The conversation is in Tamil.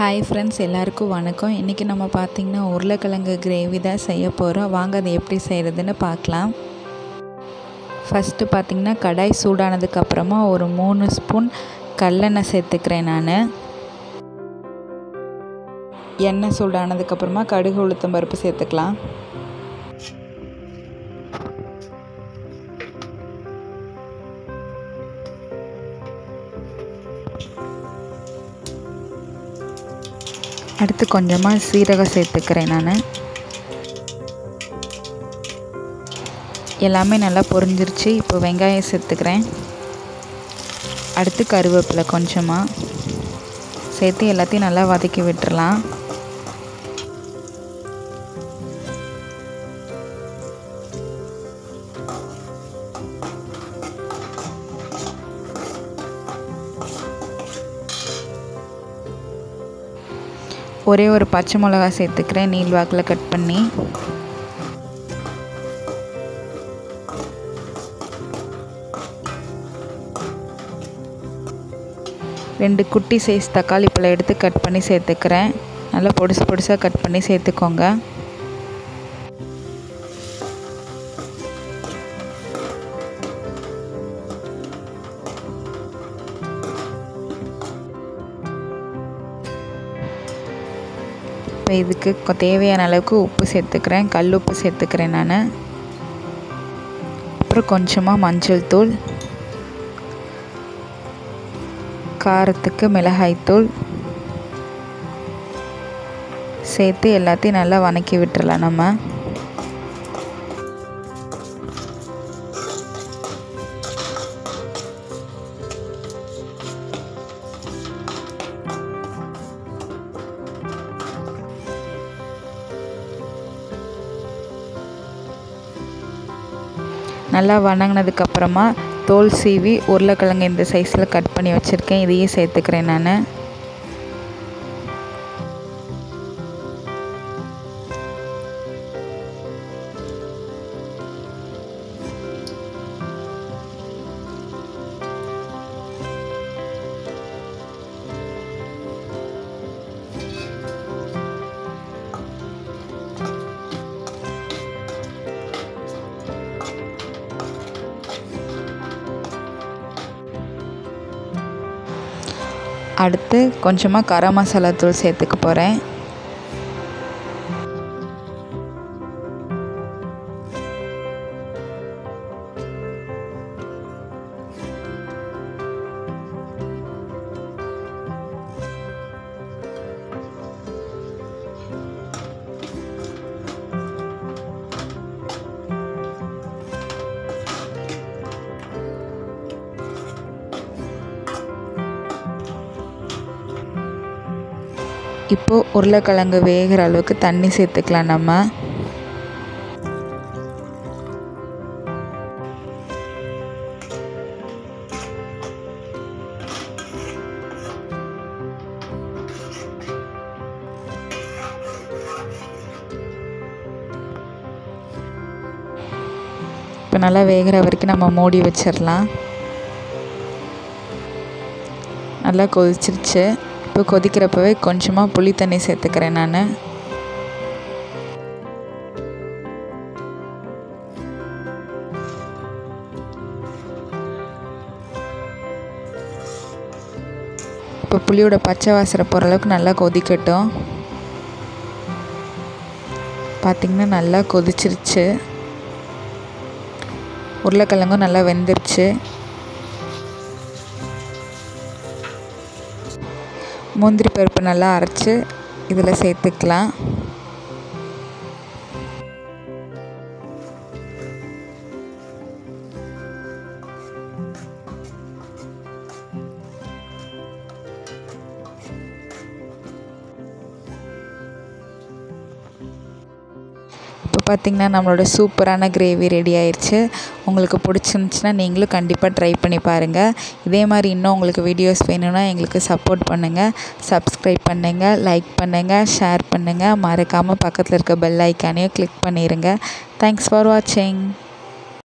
ஹாய் ஃப்ரெண்ட்ஸ் எல்லாருக்கும் வணக்கம் இன்றைக்கி நம்ம பார்த்திங்கன்னா உருளைக்கிழங்கு கிரேவி தான் செய்ய போகிறோம் வாங்க அதை எப்படி செய்கிறதுன்னு பார்க்கலாம் ஃபஸ்ட்டு பார்த்திங்கன்னா கடாய் சூடானதுக்கப்புறமா ஒரு மூணு ஸ்பூன் கல்லெண்ணெய் சேர்த்துக்கிறேன் நான் எண்ணெய் சூடானதுக்கப்புறமா கடுகு உளுத்தம் பருப்பு சேர்த்துக்கலாம் அடுத்து கொஞ்சமாக சீரகம் சேர்த்துக்கிறேன் நான் எல்லாமே நல்லா பொரிஞ்சிருச்சு இப்போ வெங்காயம் சேர்த்துக்கிறேன் அடுத்து கருவேப்பிலை கொஞ்சமாக சேர்த்து எல்லாத்தையும் நல்லா வதக்கி விட்டுறலாம் ஒரே ஒரு பச்சை மிளகா சேர்த்துக்கிறேன் நீல் வாக்கில் கட் பண்ணி ரெண்டு குட்டி சைஸ் தக்காளி பழம் எடுத்து கட் பண்ணி சேர்த்துக்கிறேன் நல்லா பொடிசு பொடிசாக கட் பண்ணி சேர்த்துக்கோங்க இப்போ இதுக்கு தேவையான அளவுக்கு உப்பு சேர்த்துக்கிறேன் கல் உப்பு சேர்த்துக்கிறேன் நான் அப்புறம் கொஞ்சமாக மஞ்சள் தூள் காரத்துக்கு மிளகாய்த்தூள் சேர்த்து எல்லாத்தையும் நல்லா வதக்கி விட்டுறலாம் நம்ம நல்லா வணங்கினதுக்கப்புறமா தோல் சீவி உருளைக்கிழங்கு இந்த சைஸில் கட் பண்ணி வச்சுருக்கேன் இதையும் சேர்த்துக்கிறேன் நான் அடுத்து கொஞ்சமாக கரம் மசாலா தூள் சேர்த்துக்க போகிறேன் இப்போது உருளைக்கிழங்கு வேகிற அளவுக்கு தண்ணி சேர்த்துக்கலாம் நம்ம இப்போ நல்லா வேகிற வரைக்கும் நம்ம மூடி வச்சிடலாம் நல்லா கொதிச்சிருச்சு இப்போ கொதிக்கிறப்பவே கொஞ்சமாக புளி தண்ணி சேர்த்துக்கிறேன் நான் இப்போ புளியோட பச்சை வாசனை போகிற அளவுக்கு நல்லா கொதிக்கட்டும் பார்த்திங்கன்னா நல்லா கொதிச்சிருச்சு உருளைக்கிழங்கும் நல்லா வெந்துருச்சு முந்திரி பருப்பு நல்லா அரைச்சி இதில் சேர்த்துக்கலாம் இப்போ பார்த்திங்கன்னா நம்மளோட சூப்பரான கிரேவி ரெடி ஆயிடுச்சு உங்களுக்கு பிடிச்சிருந்துச்சின்னா நீங்களும் கண்டிப்பாக ட்ரை பண்ணி பாருங்கள் இதே மாதிரி இன்னும் உங்களுக்கு வீடியோஸ் வேணும்னா எங்களுக்கு சப்போர்ட் பண்ணுங்கள் சப்ஸ்கிரைப் பண்ணுங்கள் லைக் பண்ணுங்கள் ஷேர் பண்ணுங்கள் மறக்காமல் பக்கத்தில் இருக்க பெல் ஐக்கானையும் கிளிக் பண்ணிடுங்க தேங்க்ஸ் ஃபார் வாட்சிங்